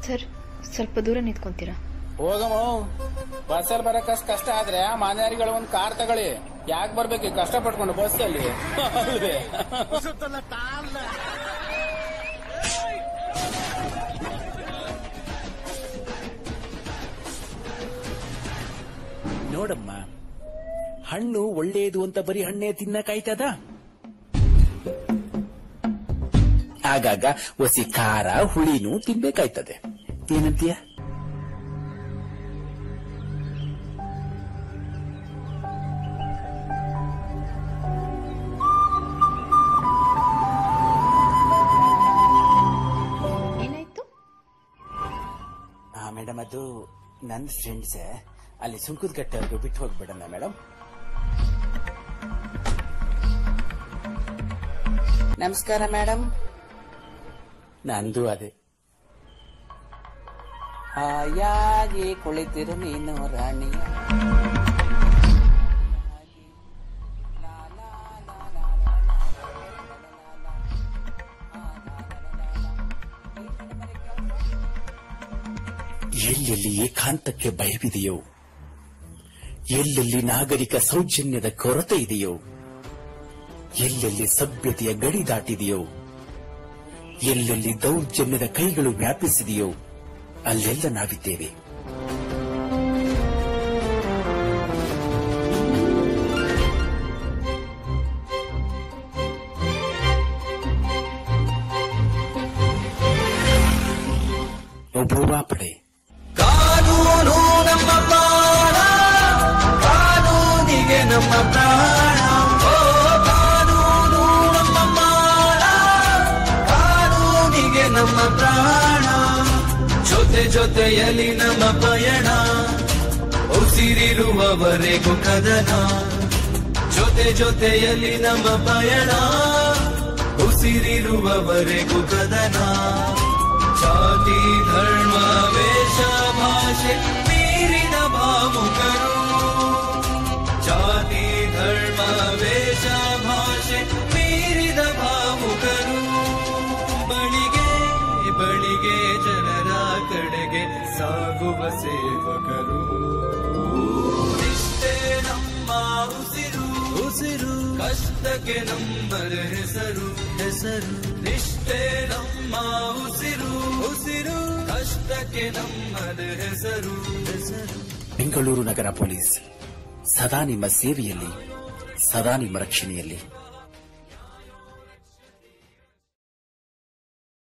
sir ಸ್ವಲ್ಪ ದೂರ ನಿಂತ್ಕೊಂತೀರಾ ಹೋಗಮ್ಮ ಬಸ್ಸಲ್ಲಿ ಬರಕಷ್ಟು ಕಷ್ಟ ಆದ್ರೆ ಮಾನ್ಯಾರಿಗಳು ಒಂದ್ ಕಾರ್ ತಗೊಳ್ಳಿ ಯಾಕೆ ಬರ್ಬೇಕು ಈ ಕಷ್ಟ ಪಟ್ಕೊಂಡು ಬಸ್ಸಲ್ಲಿ ಅಲ್ವೇ ನೋಡಮ್ಮ ಹಣ್ಣು ಒಳ್ಳೇದು ಅಂತ ಬರೀ ಹಣ್ಣೇ ತಿನ್ನಕಾಯ್ತದ ಆಗಾಗ ಒಸಿ ಖಾರ ಹುಳಿನೂ ತಿನ್ಬೇಕಾಯ್ತದೆ ಏನಂತೀಯ ಏನಾಯ್ತು ಮೇಡಮ್ ಅದು ನನ್ನ ಫ್ರೆಂಡ್ಸ್ ಅಲ್ಲಿ ಸುಂಕದ ಗಟ್ಟೆವರೆಗೂ ಬಿಟ್ಟು ಹೋಗ್ಬಿಡೋಣ ಮೇಡಮ್ ನಮಸ್ಕಾರ ಮೇಡಮ್ ನಂದು ಅದೇ ಹಾಯಾಗಿ ಕುಳಿತಿರು ನೀನು ರಾಣಿ ಎಲ್ಲೆಲ್ಲಿ ಏಕಾಂತಕ್ಕೆ ಭಯವಿದೆಯೋ ಎಲ್ಲೆಲ್ಲಿ ನಾಗರಿಕ ಸೌಜನ್ಯದ ಕೊರತೆ ಇದೆಯೋ ಎಲ್ಲೆಲ್ಲಿ ಸಭ್ಯತೆಯ ಗಡಿ ದಾಟಿದೆಯೋ ಎಲ್ಲೆಲ್ಲಿ ದೌರ್ಜನ್ಯದ ಕೈಗಳು ವ್ಯಾಪಿಸಿದೆಯೋ ಅಲ್ಲೆಲ್ಲ ನಾವಿದ್ದೇವೆ ಒಬ್ಬೊಬ್ಬ ಪಡೆ ಕಾನೂನು ನಮ್ಮ ಪ್ರಾಣ ಕಾನೂನಿಗೆ ನಮ್ಮ ಪ್ರಾಣ ಓ ಕಾನೂನು ನಮ್ಮ ಪ್ರಾಣ ಕಾನೂನಿಗೆ ನಮ್ಮ ಪ್ರಾಣ ಜೊತೆ ಜೊತೆಯಲ್ಲಿ ನಮ್ಮ ಪಯಣ ಉಸಿರಿರುವವರೆಗೂ ಕದನ ಜೊತೆ ಜೊತೆಯಲ್ಲಿ ನಮ್ಮ ಪಯಣ ಉಸಿರಿರುವವರೆಗೂ ಕದನ ಜಾತಿ ಧರ್ಮ ವೇಷ ಭಾಷೆ ಮೀರಿದ ಭಾವುಕರು ಜಾತಿ ಧರ್ಮ ವೇಷ ಭಾಷೆ ಮೀರಿದ ಭಾವುಕರು ಬಳಿಗೆ ಬಳಿಗೆ ಜನರ ಕಡೆಗೆ ಸಾಗುವ ಸೇವಕರು ನಿಷ್ಠೆ ನಮ್ಮ ಉಸಿರು ಉಸಿರು ಕಷ್ಟಕ್ಕೆ ನಮ್ಮರ ಹೆಸರು ಹೆಸರು ನಿಷ್ಠೆ ನಮ್ಮ ಉಸಿರು ಉಸಿರು ಕಷ್ಟಕ್ಕೆ ನಮ್ಮದ ಹೆಸರು ಹೆಸರು ಬೆಂಗಳೂರು ನಗರ ಪೊಲೀಸ್ ಸದಾ ನಿಮ್ಮ ಸೇವೆಯಲ್ಲಿ ಸದಾ ನಿಮ್ಮ ರಕ್ಷಣೆಯಲ್ಲಿ